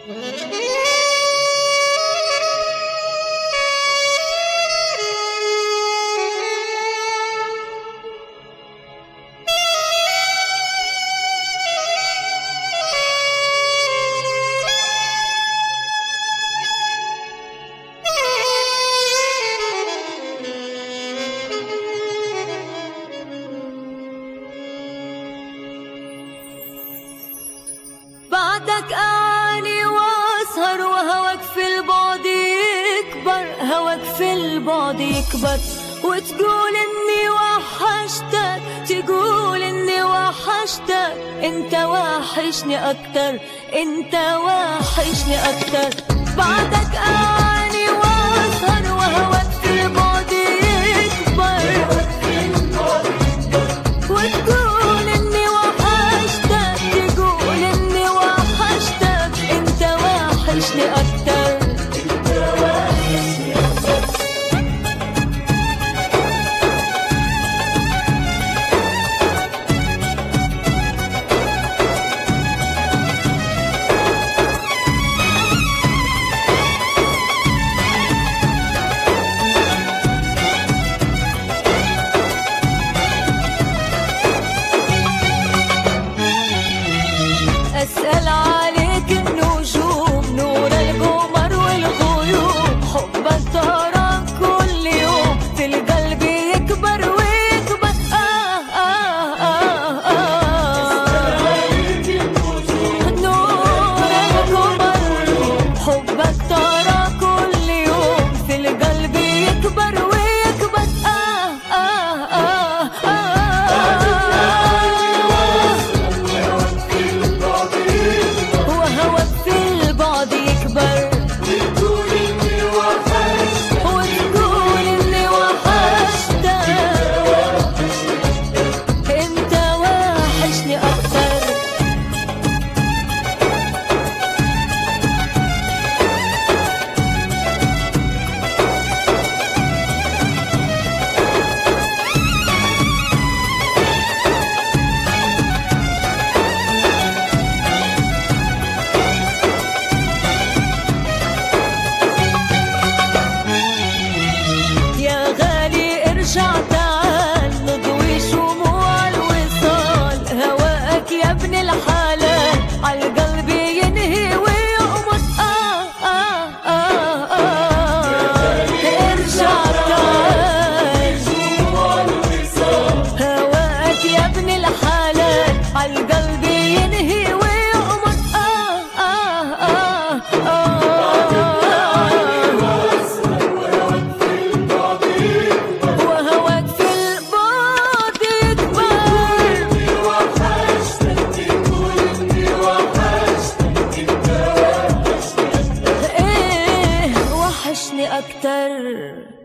بعدك أعاني وأسهر وهواك في البعد يكبر هواك في البعد يكبر وتقول إني وحشتك تقول إني وحشتك أنت وحشني أكتر أنت وحشني أكتر بعدك أعاني وأسهر وهواك في البعد يكبر وتقول اني وحشتك تقول اني وحشتك انت وحشني اكتر اسال عليك النجوم نور القمر والغيوم حبك ترى كل يوم في القلب يكبر ويكبر آه آه آه آه نور القمر حبك ترى كل يوم في القلب يكبر ويكبر آه آه آه آه وهواك في البعد يكبر وتقول اني وحشتك انت وحشني اكتر يا غالي ارجع تعال نضوي شموع الوصال هواك يا ابن الحلال عالقلب ينهي ويقمر آه آه آه آه ارجع تعال هواك يا ابن الحلال عالقلب ينهي ويقمر آه آه آه آه وهواك في البعد يكبر ايه وحشني اكتر